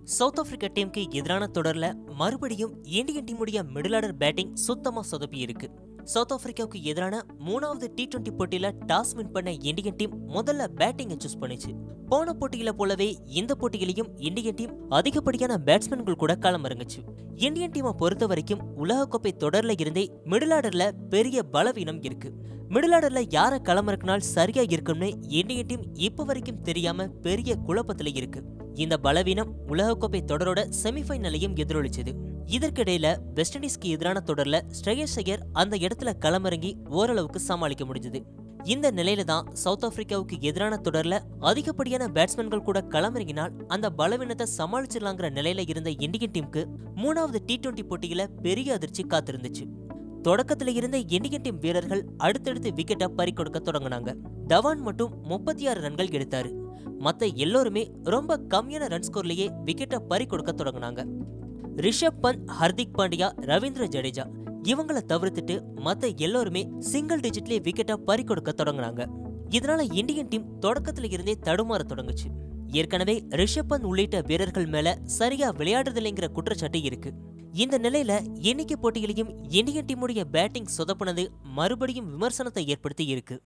south Africa டீமுக்கு எதிரான தொடர்ல மறுபடியும் இந்தியன் டீமுடைய மிடில் ஆர்டர் பேட்டிங் சுத்தமா சொதப்பி இருக்கு சவுத் ஆப்பிரிக்காவுக்கு எதிரான மூணாவது டி டுவெண்டி போட்டியில டாஸ் வின் பண்ண இந்தியன் டீம் முதல்ல பேட்டிங்கை சூஸ் பண்ணுச்சு போன போட்டியில போலவே இந்த போட்டியிலையும் இந்தியன் டீம் அதிகப்படியான பேட்ஸ்மேன்கள் கூட களமிறங்குச்சு இந்தியன் டீமை பொறுத்த வரைக்கும் உலகக்கோப்பை தொடர்ல இருந்தே மிடில் ஆர்டர்ல பெரிய பலவீனம் இருக்கு மிடில் ஆர்டர்ல யாரை களமிறக்கினால் சரியா இருக்கும்னு இந்தியன் டீம் இப்ப வரைக்கும் தெரியாம பெரிய குழப்பத்துல இருக்கு இந்த பலவீனம் உலகக்கோப்பை தொடரோட செமிஃபைனலையும் எதிரொலிச்சது இதற்கிடையில வெஸ்ட் இண்டீஸ்க்கு எதிரான தொடர்ல ஸ்ரேயஸ் ஐயர் அந்த இடத்துல களமிறங்கி ஓரளவுக்கு சமாளிக்க முடிஞ்சது இந்த நிலையில தான் சவுத் ஆப்பிரிக்காவுக்கு எதிரான தொடர்ல அதிகப்படியான பேட்ஸ்மேன்கள் கூட களமிறங்கினால் அந்த பலவீனத்தை சமாளிச்சிடலாங்கிற நிலையில இருந்த இந்தியன் டீமுக்கு மூணாவது டி டுவெண்டி போட்டியில பெரிய அதிர்ச்சி காத்திருந்துச்சு தொடக்கத்துல இருந்த இந்தியன் டீம் வீரர்கள் அடுத்தடுத்து விக்கெட்டை பறிக்கொடுக்க தொடங்கினாங்க தவான் மட்டும் முப்பத்தி ஆறு ரன்கள் எடுத்தாரு மத்த எல்லோருமே ரொம்ப கம்மியான ரன் ஸ்கோர்லயே விக்கெட்டை பறிக்கொடுக்க தொடங்கினாங்க ரிஷப் பந்த் ஹர்திக் பாண்டியா ரவீந்திர ஜடேஜா இவங்கள தவிர்த்துட்டு மத்த எல்லோருமே சிங்கிள் டிஜிட்லயே விக்கெட்டை பறிக்கொடுக்க தொடங்கினாங்க இதனால இந்தியன் டீம் தொடக்கத்துல இருந்தே தடுமாற தொடங்குச்சு ஏற்கனவே ரிஷப் பந்த் உள்ளிட்ட வீரர்கள் மேல சரியா விளையாடுறதில்லைங்கிற குற்றச்சாட்டு இருக்கு இந்த நிலையில இன்னைக்கு போட்டியிலையும் இந்தியன் டீமுடைய பேட்டிங் சொதப்புனது மறுபடியும் விமர்சனத்தை ஏற்படுத்தி இருக்கு